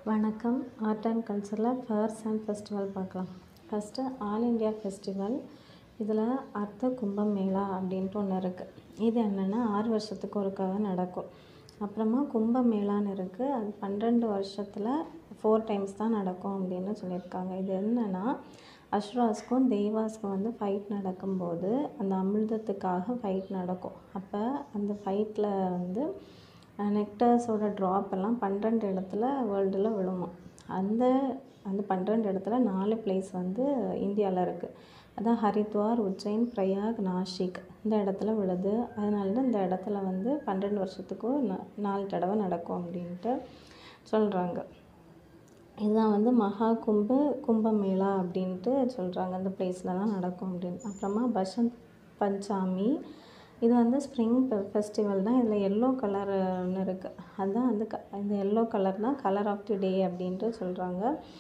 வணக்கம் art and கல்ச்சரில் fairs and festival பார்க்கலாம் ஃபஸ்ட்டு ஆல் இண்டியா ஃபெஸ்டிவல் இதில் அர்த்த கும்பம் மேளா அப்படின்ட்டு ஒன்று இருக்குது இது என்னென்னா ஆறு வருஷத்துக்கு ஒருக்காக நடக்கும் அப்புறமா கும்ப மேளான்னு இருக்குது அது பன்னெண்டு வருஷத்தில் ஃபோர் டைம்ஸ் தான் நடக்கும் அப்படின்னு சொல்லியிருக்காங்க இது என்னென்னா அஸ்ராஸ்க்கும் தெய்வாஸ்க்கும் வந்து ஃபைட் நடக்கும்போது அந்த அமிர்தத்துக்காக ஃபைட் நடக்கும் அப்போ அந்த ஃபைட்டில் வந்து நெக்டர்ஸோட ட்ராப் எல்லாம் பன்னிரெண்டு இடத்துல வேர்ல்டில் விழுமா அந்த அந்த பன்னிரெண்டு இடத்துல நாலு பிளேஸ் வந்து இந்தியாவில் இருக்குது அதான் ஹரித்வார் உஜ்ஜைன் பிரயாக் நாசிக் இந்த இடத்துல விழுது அதனால தான் இந்த இடத்துல வந்து பன்னெண்டு வருஷத்துக்கு நா நாலு தடவை நடக்கும் அப்படின்ட்டு சொல்கிறாங்க இதுதான் வந்து மகா கும்ப கும்பமேளா அப்படின்ட்டு சொல்கிறாங்க அந்த பிளேஸில் தான் நடக்கும் அப்படின்னு அப்புறமா பசந்த் பஞ்சாமி இது வந்து ஸ்ப்ரிங் ஃபெஸ்டிவல் தான் இதில் எல்லோ கலர்னு இருக்குது அதுதான் வந்து க இந்த எல்லோ கலர் தான் கலர் ஆஃப் தி டே அப்படின்ட்டு சொல்கிறாங்க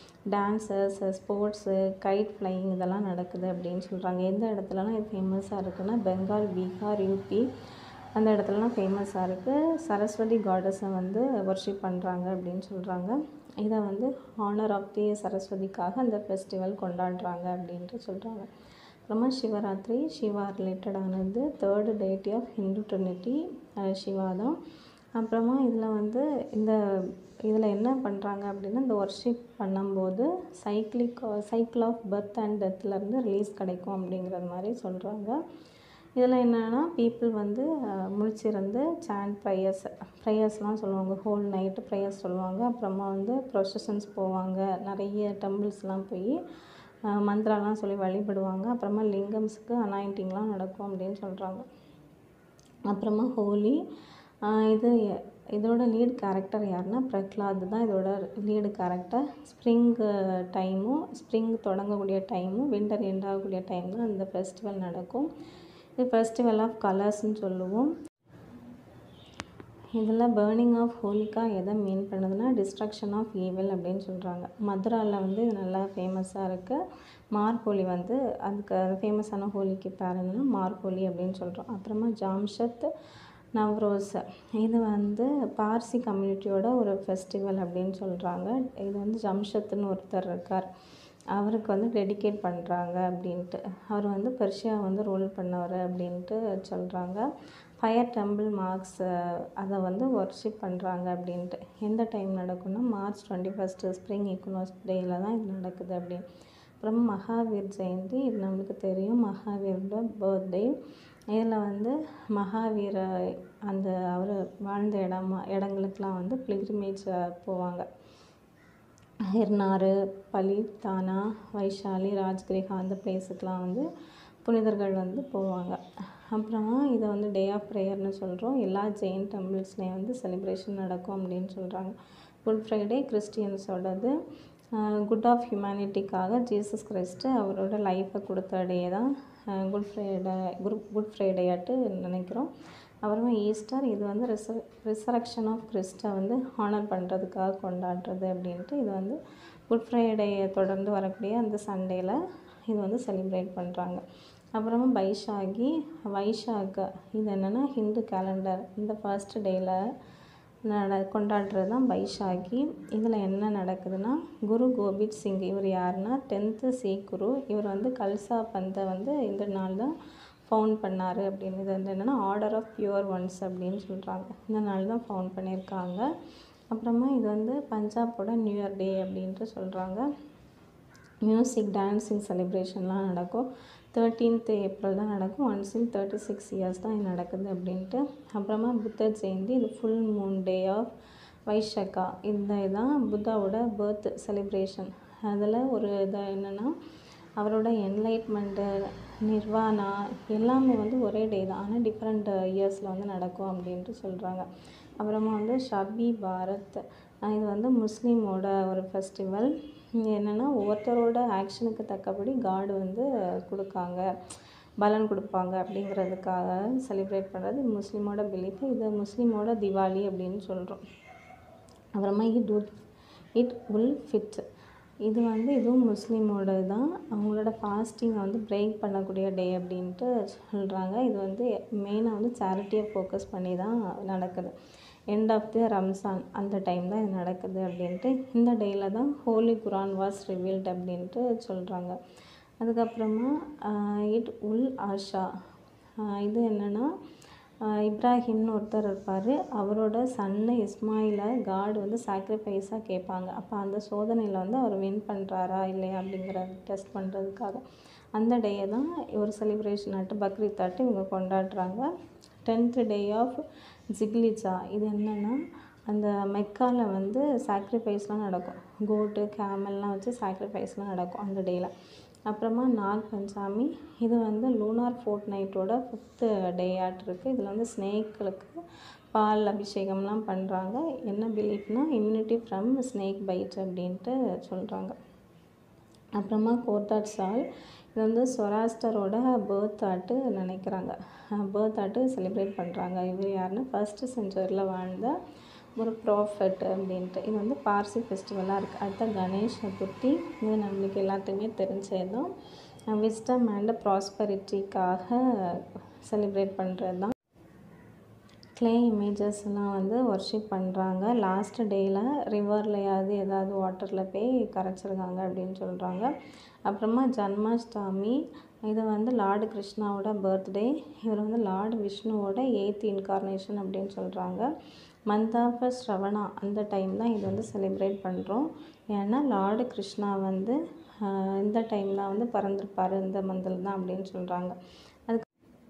டான்ஸஸ் ஸ்போர்ட்ஸு கைட் ஃப்ளையிங் இதெல்லாம் நடக்குது அப்படின்னு சொல்கிறாங்க எந்த இடத்துலலாம் இது ஃபேமஸாக இருக்குன்னா பெங்கால் பீகார் யூபி அந்த இடத்துலலாம் ஃபேமஸாக இருக்குது சரஸ்வதி காடஸை வந்து ஒர்ஷிப் பண்ணுறாங்க அப்படின்னு சொல்கிறாங்க இதை வந்து ஹானர் ஆஃப் தி சரஸ்வதிக்காக அந்த ஃபெஸ்டிவல் கொண்டாடுறாங்க அப்படின்ட்டு சொல்கிறாங்க அப்புறமா சிவராத்திரி சிவா ரிலேட்டடானது third deity of Hindu trinity Shiva தான் அப்புறமா இதில் வந்து இந்த இதில் என்ன பண்ணுறாங்க அப்படின்னா இந்த ஒர்ஷிப் பண்ணும்போது cyclic cycle of birth and டெத்லேருந்து ரிலீஸ் கிடைக்கும் அப்படிங்கிறது மாதிரி சொல்கிறாங்க இதில் என்னென்னா பீப்புள் வந்து முழிச்சிருந்து சாண்ட் ப்ரேயர்ஸ் ப்ரேயர்ஸ்லாம் சொல்லுவாங்க ஹோல் நைட்டு ப்ரேயர்ஸ் சொல்லுவாங்க அப்புறமா வந்து ப்ரொசஷன்ஸ் போவாங்க நிறைய டெம்பிள்ஸ்லாம் போய் மந்திராலாம் சொல்லி வழிபடுவாங்க அப்புறமா லிங்கம்ஸுக்கு அனாயிண்டிங்லாம் நடக்கும் அப்படின்னு சொல்கிறாங்க அப்புறமா ஹோலி இது இதோட லீட் கேரக்டர் யாருன்னா பிரக்லாத் தான் இதோட லீடு கேரக்டர் ஸ்ப்ரிங் டைமும் ஸ்ப்ரிங் தொடங்கக்கூடிய டைமும் வின்டர் எண்ட் ஆகக்கூடிய டைம் தான் இந்த ஃபெஸ்டிவல் நடக்கும் இது ஃபெஸ்டிவல் ஆஃப் கலர்ஸ்னு சொல்லுவோம் இதில் பேர்னிங் ஆஃப் ஹோலிக்கா எதை மீன் பண்ணுதுன்னா டிஸ்ட்ரக்ஷன் ஆஃப் ஈவில் அப்படின்னு சொல்கிறாங்க மதுராவில் வந்து இது நல்லா ஃபேமஸாக இருக்குது மார்கோலி வந்து அதுக்கு ஃபேமஸான ஹோலிக்கு பேர் என்னன்னா மார்கோலி அப்படின்னு சொல்கிறோம் அப்புறமா ஜாம்ஷத் நவ்ரோஸ் இது வந்து பார்சி கம்யூனிட்டியோட ஒரு ஃபெஸ்டிவல் அப்படின்னு சொல்கிறாங்க இது வந்து ஜம்ஷத்துன்னு ஒருத்தர் இருக்கார் அவருக்கு வந்து டெடிகேட் பண்ணுறாங்க அப்படின்ட்டு அவர் வந்து பெர்ஷியா வந்து ரூல் பண்ணவர் அப்படின்ட்டு சொல்கிறாங்க ஃபயர் டெம்பிள் மார்க்ஸ் அதை வந்து ஒர்ஷிப் பண்ணுறாங்க அப்படின்ட்டு எந்த டைம் நடக்கும்னா March twenty first spring equinox டேயில் தான் இது நடக்குது அப்படின்னு அப்புறம் மகாவீர் ஜெயந்தி இது நம்மளுக்கு தெரியும் மகாவீரோட பர்த்டே இதில் வந்து மகாவீர அந்த அவர் வாழ்ந்த இடமா இடங்களுக்கெலாம் வந்து பிலிக்ரிமேஜ் போவாங்க ஹிர்னார் பலி தானா வைஷாலி ராஜ்கிரிகா அந்த பிளேஸுக்கெலாம் வந்து புனிதர்கள் வந்து போவாங்க அப்புறமா இதை வந்து டே ஆஃப் ப்ரேயர்னு சொல்கிறோம் எல்லா ஜெயின் டெம்பிள்ஸ்லேயும் வந்து செலிப்ரேஷன் நடக்கும் அப்படின்னு சொல்கிறாங்க குட் ஃப்ரைடே கிறிஸ்டியன்ஸோடது குட் ஆஃப் ஹியூமனிட்டிக்காக ஜீசஸ் கிறிஸ்ட்டு அவரோட லைஃப்பை கொடுத்த டே தான் குட் ஃப்ரைடே குட் குட் ஃப்ரைடேயாட்டு நினைக்கிறோம் அப்புறமா ஈஸ்டர் இது வந்து ரிச ரிசரக்ஷன் ஆஃப் கிறிஸ்டை வந்து ஹானர் பண்ணுறதுக்காக கொண்டாடுறது அப்படின்ட்டு இது வந்து குட் ஃப்ரைடேயை தொடர்ந்து வரக்கூடிய அந்த சண்டேயில் இது வந்து செலிப்ரேட் பண்ணுறாங்க அப்புறமா பைஷாகி வைஷாக் இது என்னென்னா ஹிந்து கேலண்டர் இந்த ஃபர்ஸ்ட் டேயில் நட கொண்டாடுறது தான் பைஷாகி இதில் என்ன நடக்குதுன்னா குரு கோபிந்த் சிங் இவர் யாருன்னா டென்த்து சீக் குரு இவர் வந்து கல்சா பந்தை வந்து இந்த நாள் தான் ஃபவுண்ட் பண்ணார் அப்படின்னு இது வந்து என்னென்னா ஆர்டர் ஆஃப் பியூர் ஒன்ஸ் அப்படின்னு சொல்கிறாங்க இந்த நாள் தான் ஃபவுண்ட் பண்ணியிருக்காங்க அப்புறமா இது வந்து பஞ்சாபோட நியூ இயர் டே அப்படின்ட்டு சொல்கிறாங்க மியூசிக் டான்ஸிங் செலிப்ரேஷன்லாம் நடக்கும் தேர்ட்டீன்த் ஏப்ரல் தான் நடக்கும் once in thirty six years தான் இது நடக்குது அப்படின்ட்டு அப்புறமா புத்தர் ஜெயந்தி இது full moon day of Vaishakha இந்த இதான் புத்தாவோட பர்த் செலிப்ரேஷன் அதில் ஒரு இது என்னென்னா அவரோட என்லைட்மெண்ட்டு நிர்வாணா எல்லாமே வந்து ஒரே டே தான் ஆனால் டிஃப்ரெண்ட் இயர்ஸில் வந்து நடக்கும் அப்படின்ட்டு சொல்கிறாங்க அப்புறமா வந்து ஷபி பாரத் இது வந்து முஸ்லீமோட ஒரு ஃபெஸ்டிவல் என்னென்னா ஒவ்வொருத்தரோட ஆக்ஷனுக்கு தக்கபடி காடு வந்து கொடுக்காங்க பலன் கொடுப்பாங்க அப்படிங்கிறதுக்காக செலிப்ரேட் பண்ணுறது முஸ்லீமோட பிலீஃப் இது முஸ்லீமோட திவாலி அப்படின்னு சொல்கிறோம் அப்புறமா இட் உல் இட் உல் ஃபிட் இது வந்து இதுவும் முஸ்லீமோட தான் அவங்களோட ஃபாஸ்டிங்கை வந்து பிரேக் பண்ணக்கூடிய டே அப்படின்ட்டு சொல்கிறாங்க இது வந்து மெயினாக வந்து சேரிட்டியை ஃபோக்கஸ் பண்ணி தான் நடக்குது எண்ட் ஆஃப் தி ரம்ஸான் அந்த டைம் தான் இது நடக்குது அப்படின்ட்டு இந்த டேயில் தான் ஹோலி குரான் வாஸ் ரிவீல்ட் அப்படின்ட்டு சொல்கிறாங்க அதுக்கப்புறமா இட் உல் ஆஷா இது என்னென்னா இப்ராஹிம்னு ஒருத்தர் இருப்பார் அவரோட சன்னு இஸ்மாயிலை காட் வந்து சாக்ரிஃபைஸாக கேட்பாங்க அப்போ அந்த சோதனையில் வந்து அவர் வின் பண்ணுறாரா இல்லையா அப்படிங்கிற டெஸ்ட் பண்ணுறதுக்காக அந்த டேயை தான் ஒரு செலிப்ரேஷன் ஆட்டு பக்ரீத் ஆட்டு இவங்க கொண்டாடுறாங்க டென்த்து டே ஆஃப் ஜிக்லிஜா இது என்னென்னா அந்த மெக்காவில் வந்து சாக்ரிஃபைஸ்லாம் நடக்கும் கோட்டு கேமல்லாம் வச்சு சாக்ரிஃபைஸ்லாம் நடக்கும் அந்த டேயில் அப்புறமா நாக் பஞ்சாமி இது வந்து லூனார் ஃபோர்ட் நைட்டோட ஃபிஃப்த்து டே ஆட் இருக்குது இதில் வந்து ஸ்னேக்களுக்கு பால் அபிஷேகம்லாம் பண்ணுறாங்க என்ன பிலீஃப்னா இம்யூனிட்டி ஃப்ரம் ஸ்னேக் பைட் அப்படின்ட்டு சொல்கிறாங்க அப்புறமா கோர்தாட் சால் இது வந்து சொராஸ்டரோட பேர்த் ஆட்டு நினைக்கிறாங்க பேர்த் ஆட்டு செலிப்ரேட் பண்ணுறாங்க இவர் யாருன்னா ஃபஸ்ட்டு செஞ்சுரியில் வாழ்ந்த ஒரு ப்ராஃபட் அப்படின்ட்டு இது வந்து பார்சி ஃபெஸ்டிவலாக இருக்குது அடுத்த கணேஷ் சதுர்த்தி இது நம்மளுக்கு எல்லாத்துக்குமே தெரிஞ்சது தான் விஸ்டம் அண்ட் ப்ராஸ்பரிட்டிக்காக செலிப்ரேட் பண்ணுறது தான் க்ளே இமேஜஸ்லாம் வந்து ஒர்ஷிப் பண்ணுறாங்க லாஸ்ட் டேயில் ரிவர்லையாவது ஏதாவது வாட்டரில் போய் கரைச்சிருக்காங்க அப்படின்னு சொல்கிறாங்க அப்புறமா ஜன்மாஷ்டமி இது வந்து லார்டு கிருஷ்ணாவோட பர்த்டே இவர் வந்து லார்டு விஷ்ணுவோட எயித் இன்கார்னேஷன் அப்படின்னு சொல்கிறாங்க மந்த் ஆஃப் ஸ்ரவணா அந்த டைம் தான் இது வந்து செலிப்ரேட் பண்ணுறோம் ஏன்னா லார்டு கிருஷ்ணா வந்து இந்த டைம் தான் வந்து பிறந்திருப்பார் இந்த மந்தில் தான் அப்படின்னு சொல்கிறாங்க அதுக்கு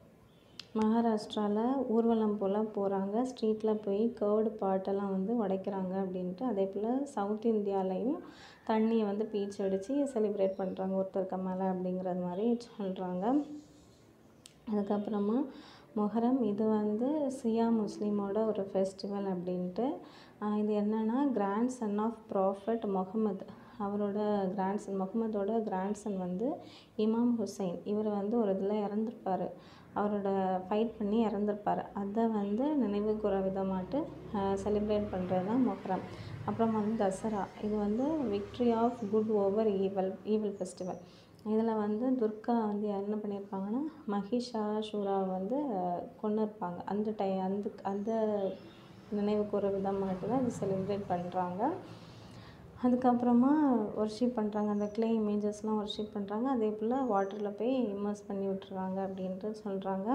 மகாராஷ்டிராவில் ஊர்வலம் போல் போகிறாங்க ஸ்ட்ரீட்டில் போய் கேர்டு பாட்டெல்லாம் வந்து உடைக்கிறாங்க அப்படின்ட்டு அதே போல் சவுத் இந்தியாலையும் தண்ணியை வந்து பீச் அடித்து செலிப்ரேட் பண்ணுறாங்க ஒருத்தருக்கு மேலே அப்படிங்கிறது மாதிரி சொல்கிறாங்க அதுக்கப்புறமா மொஹரம் இது வந்து சியா முஸ்லீமோட ஒரு ஃபெஸ்டிவல் அப்படின்ட்டு இது என்னென்னா grand son of prophet Muhammad அவரோட கிராண்ட்சன் முகமதோட கிராண்ட்சன் வந்து இமாம் ஹுசைன் இவர் வந்து ஒரு இதில் இறந்துருப்பார் அவரோட ஃபைட் பண்ணி இறந்துருப்பார் அதை வந்து நினைவு கூற விதமாட்டு செலிப்ரேட் பண்ணுறது தான் மொஹரம் அப்புறம் வந்து தசரா இது வந்து victory of good over evil evil festival இதில் வந்து துர்கா வந்து என்ன பண்ணியிருப்பாங்கன்னா மகிஷாசூரா வந்து கொண்டு இருப்பாங்க அந்த டை அந்த அந்த நினைவு கூற விதமாட்டு தான் இது செலிப்ரேட் பண்ணுறாங்க அதுக்கப்புறமா ஒர்ஷிப் பண்ணுறாங்க அந்த க்ளே இமேஜஸ்லாம் ஒர்ஷிப் பண்ணுறாங்க அதே போல் வாட்டரில் போய் இம்மர்ஸ் பண்ணி விட்டுறாங்க அப்படின்ட்டு சொல்கிறாங்க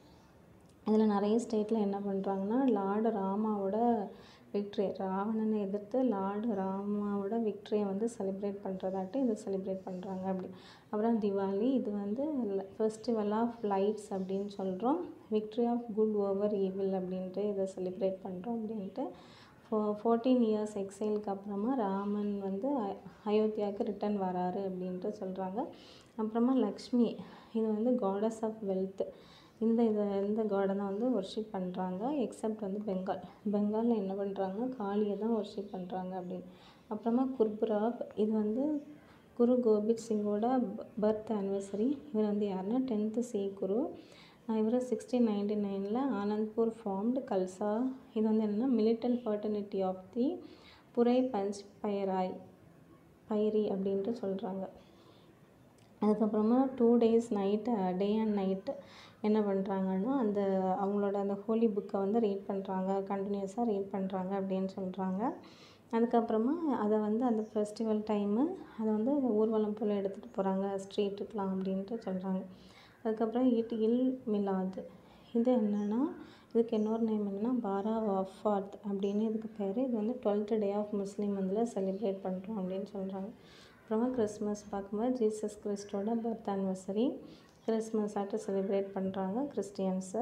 இதில் நிறைய ஸ்டேட்டில் என்ன பண்ணுறாங்கன்னா லார்டு ராமாவோட விக்ட்ரி ராவணனை எதிர்த்து லார்டு ராமாவோட விக்ட்ரியை வந்து செலிப்ரேட் பண்ணுறதாட்டு இதை செலிப்ரேட் பண்ணுறாங்க அப்படி அப்புறம் திவாலி இது வந்து ஃபெஸ்டிவல் ஆஃப் லைட்ஸ் அப்படின்னு சொல்கிறோம் victory of good over evil அப்படின்ட்டு இதை செலிப்ரேட் பண்ணுறோம் அப்படின்ட்டு ஃபோ ஃபோர்டீன் இயர்ஸ் எக்ஸைலுக்கு அப்புறமா ராமன் வந்து அயோத்தியாவுக்கு ரிட்டன் வராரு அப்படின்ட்டு சொல்கிறாங்க அப்புறமா லக்ஷ்மி இது வந்து காடஸ் ஆஃப் வெல்த் இந்த இதை இந்த காடை தான் வந்து ஒர்ஷிப் பண்ணுறாங்க எக்ஸப்ட் வந்து பெங்கால் பெங்காலில் என்ன பண்ணுறாங்கன்னா காளியை தான் ஒர்ஷிப் பண்ணுறாங்க அப்படின்னு அப்புறமா குர்புராப் இது வந்து குரு கோபிந்த் சிங்கோட பர்த் ஆனிவர்சரி இவர் வந்து யாருன்னா டென்த்து சி குரு இவர் சிக்ஸ்டீன் நைன்டி நைனில் ஆனந்த்பூர் ஃபார்ம்டு கல்சா இது வந்து என்னென்னா மிலிட்டன் ஃபர்டர்னிட்டி ஆஃப் தி புரை பஞ்ச் பயராய் பைரி அப்படின்ட்டு சொல்கிறாங்க அதுக்கப்புறமா two days night day and night என்ன பண்ணுறாங்கன்னா அந்த அவங்களோட அந்த ஹோலி புக்கை வந்து ரீட் பண்ணுறாங்க கண்டினியூஸாக ரீட் பண்ணுறாங்க அப்படின்னு சொல்கிறாங்க அதுக்கப்புறமா அதை வந்து அந்த ஃபெஸ்டிவல் டைமு அதை வந்து ஊர்வலம் போல் எடுத்துகிட்டு போகிறாங்க ஸ்ட்ரீட்டுக்கெலாம் அப்படின்ட்டு சொல்கிறாங்க அதுக்கப்புறம் ஈட் இல் மிலாது இது என்னென்னா இதுக்கு இன்னொரு நேம் என்னென்னா பாரா வஃபாத் அப்படின்னு இதுக்கு பேர் இது வந்து டுவெல்த்து டே ஆஃப் முஸ்லீம் மந்தில் செலிப்ரேட் பண்ணுறோம் அப்படின்னு சொல்கிறாங்க அப்புறமா கிறிஸ்மஸ் பார்க்கும்போது ஜீசஸ் கிறிஸ்டோட பர்த் ஆனிவர்சரி கிறிஸ்மஸ் ஆட்டு செலிப்ரேட் பண்ணுறாங்க கிறிஸ்டியன்ஸு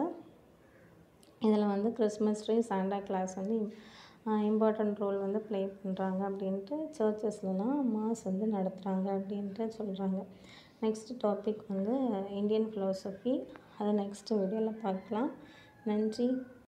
இதில் வந்து கிறிஸ்மஸ் ட்ரீ சாண்டா கிளாஸ் வந்து இம்பார்ட்டண்ட் ரோல் வந்து ப்ளே பண்ணுறாங்க அப்படின்ட்டு சர்ச்சஸ்லலாம் மாஸ் வந்து நடத்துகிறாங்க அப்படின்ட்டு சொல்கிறாங்க நெக்ஸ்ட் டாபிக் வந்து இந்தியன் ஃபிலாசபி அதை நெக்ஸ்ட் வீடியோவில் பார்க்கலாம் நன்றி